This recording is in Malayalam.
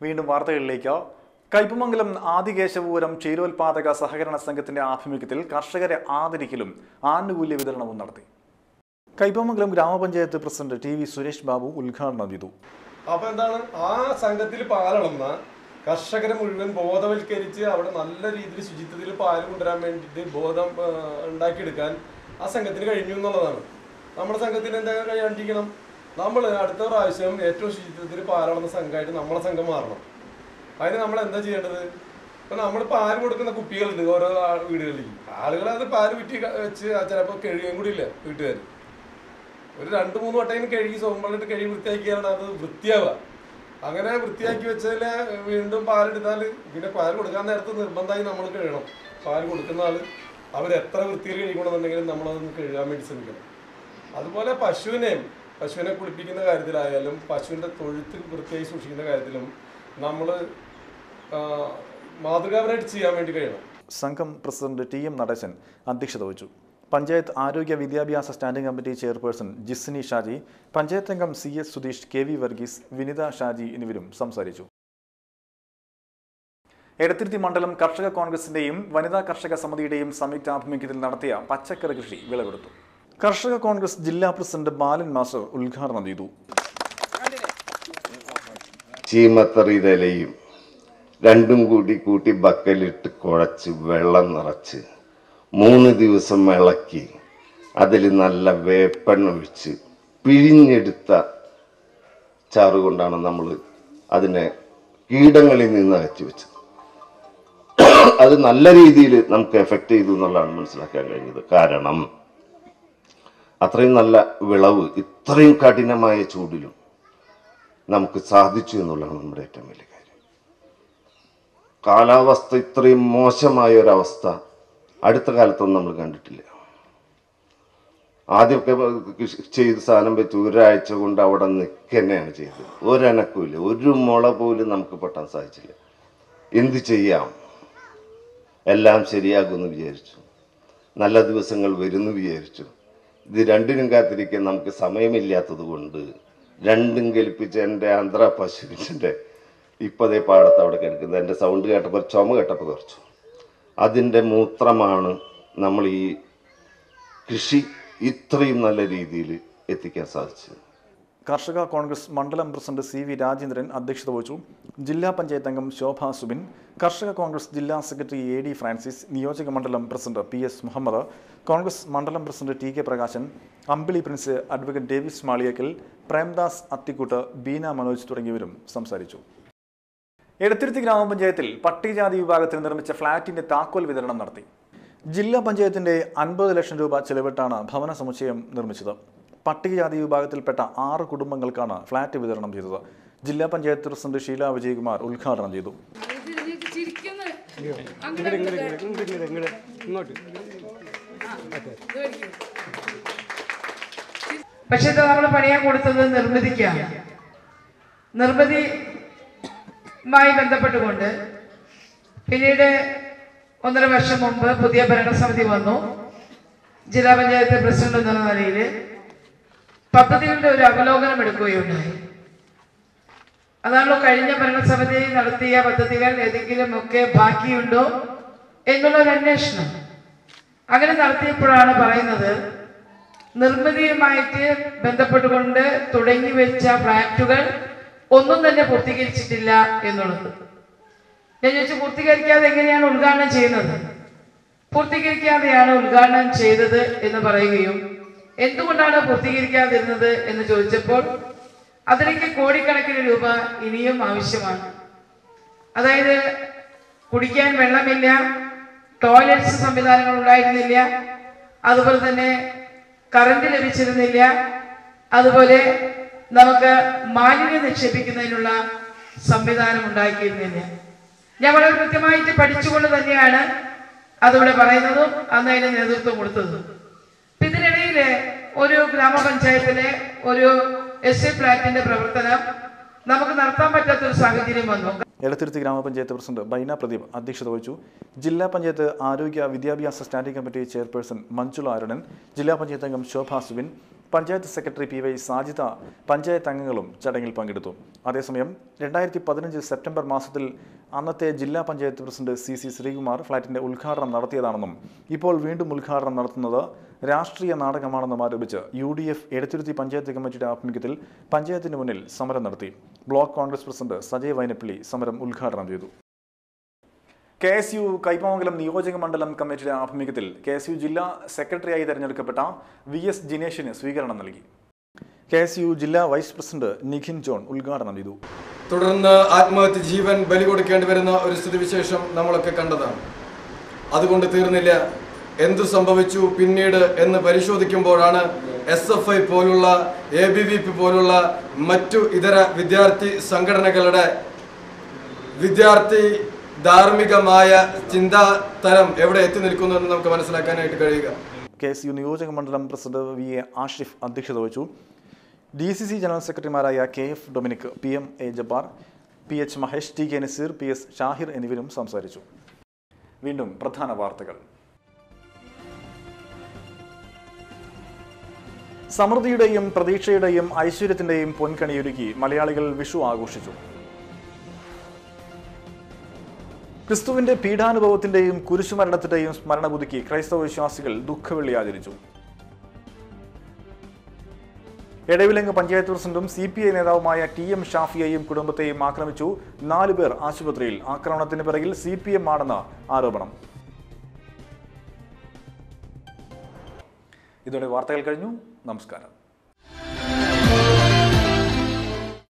വീണ്ടും വാർത്തകളിലേക്ക് കയ്പമംഗലം ആദികേശപൂരം ക്ഷീരോത്പാദക സഹകരണ സംഘത്തിന്റെ ആഭിമുഖ്യത്തിൽ കർഷകരെ ആദരിക്കലും ആനുകൂല്യ വിതരണവും നടത്തി കയ്പമംഗലം ഗ്രാമപഞ്ചായത്ത് president T V Suresh Babu ഉദ്ഘാടനം ചെയ്തു അപ്പൊ എന്താണ് ആ സംഘത്തിൽ പാലളന്ന കർഷകരെ മുഴുവൻ ബോധവൽക്കരിച്ച് അവിടെ നല്ല രീതിയിൽ ശുചിത്വത്തിൽ പാല് കൊണ്ടുവരാൻ വേണ്ടിയിട്ട് ബോധം ആ, ഉണ്ടാക്കിയെടുക്കാൻ ആ സംഘത്തിന് കഴിഞ്ഞു എന്നുള്ളതാണ് നമ്മുടെ സംഘത്തിന് എന്താ കഴിയാണ്ടിരിക്കണം നമ്മൾ അടുത്ത പ്രാവശ്യം ഏറ്റവും ശുചിത്വത്തിൽ പാലളന്ന സംഘമായിട്ട് നമ്മളെ സംഘം മാറണം അതിന് നമ്മൾ എന്താ ചെയ്യേണ്ടത് ഇപ്പൊ നമ്മൾ പാല് കൊടുക്കുന്ന കുപ്പികളുണ്ട് ഓരോ ആ- വീടുകളിൽ ആളുകൾ അത് പാല് വിറ്റി ക- വെച്ച് ചിലപ്പോൾ കഴിയുകയും കൂടി ഇല്ല വീട്ടുകാർ ഒരു രണ്ട് മൂന്ന് വട്ടം കഴുകി സോമ്പളിട്ട് കഴുകി വൃത്തിയാക്കിയാണ് അത് വൃത്തിയാവുക അങ്ങനെ വൃത്തിയാക്കി വെച്ചാൽ വീണ്ടും പാലെടുത്താൽ പിന്നെ പാൽ കൊടുക്കാൻ നേരത്ത് നിർബന്ധമായി നമ്മൾ കഴുകണം പാൽ കൊടുക്കുന്ന ആൾ അവർ എത്ര വൃത്തിയിൽ കഴിക്കണമെന്നുണ്ടെങ്കിലും നമ്മളതൊന്ന് കഴുകാൻ വേണ്ടി ശ്രമിക്കണം അതുപോലെ പശുവിനെയും പശുവിനെ കുളിപ്പിക്കുന്ന കാര്യത്തിലായാലും പശുവിൻ്റെ തൊഴുത്ത് വൃത്തിയായി സൂക്ഷിക്കുന്ന കാര്യത്തിലും നമ്മൾ മാതൃകാപരമായിട്ട് ചെയ്യാൻ വേണ്ടി കഴിയണം സംഘം പ്രസിഡന്റ് ടി എം നടേശൻ അധ്യക്ഷത വഹിച്ചു പഞ്ചായത്ത് ആരോഗ്യ വിദ്യാഭ്യാസ standing committee chairperson Jisni Shaji panchayat അംഗം C S Sudheesh K V Varghese Vinitha Shaji എന്നിവരും സംസാരിച്ചു എടത്തിരുത്തി മണ്ഡലം കർഷക കോൺഗ്രസിന്റെയും വനിതാ കർഷക സമിതിയുടെയും സംയുക്ത ആഭിമുഖ്യത്തിൽ നടത്തിയ പച്ചക്കറി കൃഷി വിളവെടുത്തു കർഷക കോൺഗ്രസ് ജില്ലാ പ്രസിഡന്റ് ബാലൻ മാസ്റ്റർ ഉദ്ഘാടനം ചെയ്തു ചീമത്തറിയുടെ ഇലയും രണ്ടും കൂടി കൂട്ടി ബക്കലിട്ട് കുഴച്ച് വെള്ളം നിറച്ച് മൂന്ന് ദിവസം ഇളക്കി അതിൽ നല്ല വേപ്പെണ്ണ ഒഴിച്ച് പിഴിഞ്ഞെടുത്ത ചാറ് കൊണ്ടാണ് നമ്മൾ അതിനെ കീടങ്ങളിൽ നിന്ന് അകറ്റി വെച്ചത് അത് നല്ല രീതിയിൽ നമുക്ക് എഫക്റ്റ് ചെയ്തു എന്നുള്ളതാണ് മനസ്സിലാക്കാൻ കഴിഞ്ഞത് കാരണം അത്രയും നല്ല വിളവ് ഇത്രയും കഠിനമായ ചൂടിലും നമുക്ക് സാധിച്ചു എന്നുള്ളതാണ് നമ്മുടെ ഏറ്റവും വലിയ കാര്യം കാലാവസ്ഥ ഇത്രയും മോശമായ ഒരവസ്ഥ അടുത്ത കാലത്തൊന്നും നമ്മൾ കണ്ടിട്ടില്ല ആദ്യമൊക്കെ കൃഷി ചെയ്ത് സാധനം വെച്ച് ഒരാഴ്ച കൊണ്ട് അവിടെ നിൽക്കന്നെയാണ് ചെയ്തത് ഒരനക്കുമില്ല ഒരു മുള പോലും നമുക്ക് പൊട്ടാൻ സാധിച്ചില്ല എന്ത് ചെയ്യാം എല്ലാം ശരിയാകുമെന്ന് വിചാരിച്ചു നല്ല ദിവസങ്ങൾ വരുന്നു വിചാരിച്ചു ഇത് രണ്ടിനും കാത്തിരിക്കാൻ നമുക്ക് സമയമില്ലാത്തത് കൊണ്ട് രണ്ടും കൽപ്പിച്ച് എൻ്റെ ആന്ധ്ര പശുവിൻ്റെ ഇപ്പതേ പാടത്ത് അവിടെ കിടക്കുന്നത് എൻ്റെ സൗണ്ട് കേട്ടപ്പോൾ ചുമ കേട്ടപ്പോൾ കുറച്ചു അതിൻ്റെ മൂത്രമാണ് നമ്മൾ ഈ കൃഷി ഇത്രയും നല്ല രീതിയിൽ എത്തിക്കാൻ സാധിച്ചത് കർഷക കോൺഗ്രസ് മണ്ഡലം പ്രസിഡന്റ് സി വി രാജേന്ദ്രൻ അധ്യക്ഷത വഹിച്ചു ജില്ലാ പഞ്ചായത്ത് അംഗം ശോഭ സുബിൻ കർഷക കോൺഗ്രസ് ജില്ലാ സെക്രട്ടറി എ ഡി ഫ്രാൻസിസ് നിയോജക മണ്ഡലം president P S Muhammad Congress മണ്ഡലം president T K Prakashan Ambili Prince advocate Davis Maliyakkal Premdas Athikkoot Beena Manoj തുടങ്ങിയവരും സംസാരിച്ചു എടത്തിരുത്തി ഗ്രാമപഞ്ചായത്തിൽ പട്ടികജാതി വിഭാഗത്തിന് നിർമ്മിച്ച ഫ്ളാറ്റിന്റെ താക്കോൽ വിതരണം നടത്തി ജില്ലാ പഞ്ചായത്തിന്റെ അൻപത് ലക്ഷം രൂപ ചെലവിട്ടാണ് ഭവന സമുച്ചയം നിർമ്മിച്ചത് പട്ടികജാതി വിഭാഗത്തിൽപ്പെട്ട ആറ് കുടുംബങ്ങൾക്കാണ് ഫ്ളാറ്റ് വിതരണം ചെയ്തത് ജില്ലാ പഞ്ചായത്ത് പ്രസിഡന്റ് ഷീല വിജയകുമാർ ഉദ്ഘാടനം ചെയ്തു ചിരിക്കുന്നു അങ്ങോട്ട് ഇങ്ങോട്ട് പക്ഷെ ഇത് നമ്മൾ പണിയാൻ കൊടുത്തത് നിർമ്മിതിക്കാണ് നിർമ്മിതിയുമായി ബന്ധപ്പെട്ടുകൊണ്ട് പിന്നീട് ഒന്നര വർഷം മുമ്പ് പുതിയ ഭരണസമിതി വന്നു ജില്ലാ പഞ്ചായത്ത് പ്രസിഡന്റ് എന്ന നിലയിൽ പദ്ധതികളുടെ ഒരു അവലോകനം എടുക്കുകയുണ്ടായി അതാണല്ലോ കഴിഞ്ഞ ഭരണസമിതി നടത്തിയ പദ്ധതികൾ ഏതെങ്കിലും ഒക്കെ ബാക്കിയുണ്ടോ എന്നുള്ള ഒരു അന്വേഷണം അങ്ങനെ നടത്തിയപ്പോഴാണ് പറയുന്നത് നിർമ്മിതിയുമായിട്ട് ബന്ധപ്പെട്ടുകൊണ്ട് തുടങ്ങി വെച്ച ഫ്ലാറ്റുകൾ ഒന്നും തന്നെ പൂർത്തീകരിച്ചിട്ടില്ല എന്നുള്ളത് ഞാൻ ചോദിച്ചു പൂർത്തീകരിക്കാതെ എങ്ങനെയാണ് ഉദ്ഘാടനം ചെയ്യുന്നത് പൂർത്തീകരിക്കാതെയാണ് ഉദ്ഘാടനം ചെയ്തത് എന്ന് പറയുകയും എന്തുകൊണ്ടാണ് പൂർത്തീകരിക്കാതിരുന്നത് എന്ന് ചോദിച്ചപ്പോൾ അതിലേക്ക് കോടിക്കണക്കിന് രൂപ ഇനിയും ആവശ്യമാണ് അതായത് കുടിക്കാൻ വെള്ളമില്ല ടോയ്ലറ്റ്സ് സംവിധാനങ്ങൾ ഉണ്ടായിരുന്നില്ല അതുപോലെ തന്നെ കറണ്ട് ലഭിച്ചിരുന്നില്ല അതുപോലെ നമുക്ക് മാലിന്യം നിക്ഷേപിക്കുന്നതിനുള്ള സംവിധാനം ഉണ്ടാക്കിയിരുന്നില്ല ഞാൻ വളരെ കൃത്യമായിട്ട് പഠിച്ചുകൊണ്ട് തന്നെയാണ് അതിവിടെ പറയുന്നതും അന്ന് അതിന് നേതൃത്വം കൊടുത്തതും ഇപ്പൊ ഇതിനിടയിൽ ഒരു ഗ്രാമപഞ്ചായത്തിലെ ഒരു എസ് സി ഫ്ലാറ്റിന്റെ പ്രവർത്തനം നമുക്ക് നടത്താൻ പറ്റാത്തൊരു സാഹചര്യം വന്നു എടത്തിരുത്തി ഗ്രാമപഞ്ചായത്ത് പ്രസിഡന്റ് ബൈന പ്രദീപ് അധ്യക്ഷത വഹിച്ചു ജില്ലാ പഞ്ചായത്ത് ആരോഗ്യ വിദ്യാഭ്യാസ standing committee chairperson Manjula Arunan ജില്ലാ പഞ്ചായത്ത് അംഗം Shobha Subin panchayat secretary P Y Sajitha panchayat അംഗങ്ങളും ചടങ്ങിൽ പങ്കെടുത്തു അതേസമയം രണ്ടായിരത്തി പതിനഞ്ച് സെപ്റ്റംബർ മാസത്തിൽ അന്നത്തെ ജില്ലാ panchayat president C C Sreekumar ഫ്ളാറ്റിന്റെ ഉദ്ഘാടനം നടത്തിയതാണെന്നും ഇപ്പോൾ വീണ്ടും ഉദ്ഘാടനം നടത്തുന്നത് രാഷ്ട്രീയ നാടകമാണെന്നും ആരോപിച്ച് U D F Edathuruthi panchayat കമ്മിറ്റിയുടെ ആഭിമുഖ്യത്തിൽ പഞ്ചായത്തിന് മുന്നിൽ സമരം നടത്തി ബ്ലോക്ക് കോൺഗ്രസ് പ്രസിഡന്റ് സജയ് വൈനപ്പള്ളി സമരം ഉദ്ഘാടനം ചെയ്തു കെ എസ് യു കൈപ്പമംഗലം നിയോജക മണ്ഡലം കമ്മിറ്റിയുടെ ആഭിമുഖ്യത്തിൽ കെ എസ് യു ജില്ലാ സെക്രട്ടറിയായി തെരഞ്ഞെടുക്കപ്പെട്ട വി എസ് ജിനേഷിന് സ്വീകരണം നൽകി കെ എസ് യു ജില്ലാ വൈസ് പ്രസിഡന്റ് നിഖിൻ ജോൺ ഉദ്ഘാടനം ചെയ്തു തുടർന്ന് ആത്മഹത്യ ജീവൻ ബലി കൊടുക്കേണ്ടി വരുന്ന ഒരു സ്ഥിതിവിശേഷം നമ്മളൊക്കെ കണ്ടതാണ് അതുകൊണ്ട് തീർന്നില്ല എന്തു സംഭവിച്ചു പിന്നീട് എന്ന് പരിശോധിക്കുമ്പോഴാണ് എസ് എഫ് ഐ പോലുള്ള എ ബി വി പി പോലുള്ള മറ്റു ഇതര വിദ്യാർത്ഥി സംഘടനകളുടെ വിദ്യാർത്ഥി ധാർമ്മികമായ ചിന്താതലം എവിടെ എത്തി നിൽക്കുന്നു എന്ന് നമുക്ക് മനസ്സിലാക്കാനായിട്ട് കഴിയുക കെ എസ് യു നിയോജക മണ്ഡലം പ്രസിഡന്റ് വി എ ആഷിഫ് അധ്യക്ഷത വഹിച്ചു ഡി സി സി ജനറൽ സെക്രട്ടറിമാരായ K F Dominic P M A Jabbar P H Mahesh T K Naseer P S Shahir എന്നിവരും സംസാരിച്ചു വീണ്ടും പ്രധാന വാർത്തകൾ സമൃദ്ധിയുടെയും പ്രതീക്ഷയുടെയും ഐശ്വര്യത്തിന്റെയും പൊൻകണിയൊരുക്കി മലയാളികൾ വിഷു ആഘോഷിച്ചു ക്രിസ്തുവിന്റെ പീഡാനുഭവത്തിന്റെയും കുരിശുമരണത്തിന്റെയും സ്മരണ പുതുക്കി ക്രൈസ്തവ വിശ്വാസികൾ ദുഃഖവെള്ളി ആചരിച്ചു എടവിലങ്ങ് പഞ്ചായത്ത് പ്രസിഡന്റും സി പി ഐ നേതാവുമായ ടി എം ഷാഫിയെയും കുടുംബത്തെയും ആക്രമിച്ചു നാലുപേർ ആശുപത്രിയിൽ ആക്രമണത്തിന് പിറകിൽ സി പി എം ആണെന്ന് ആരോപണം ഇതോടെ വാർത്തകൾ കഴിഞ്ഞു നമസ്കാരം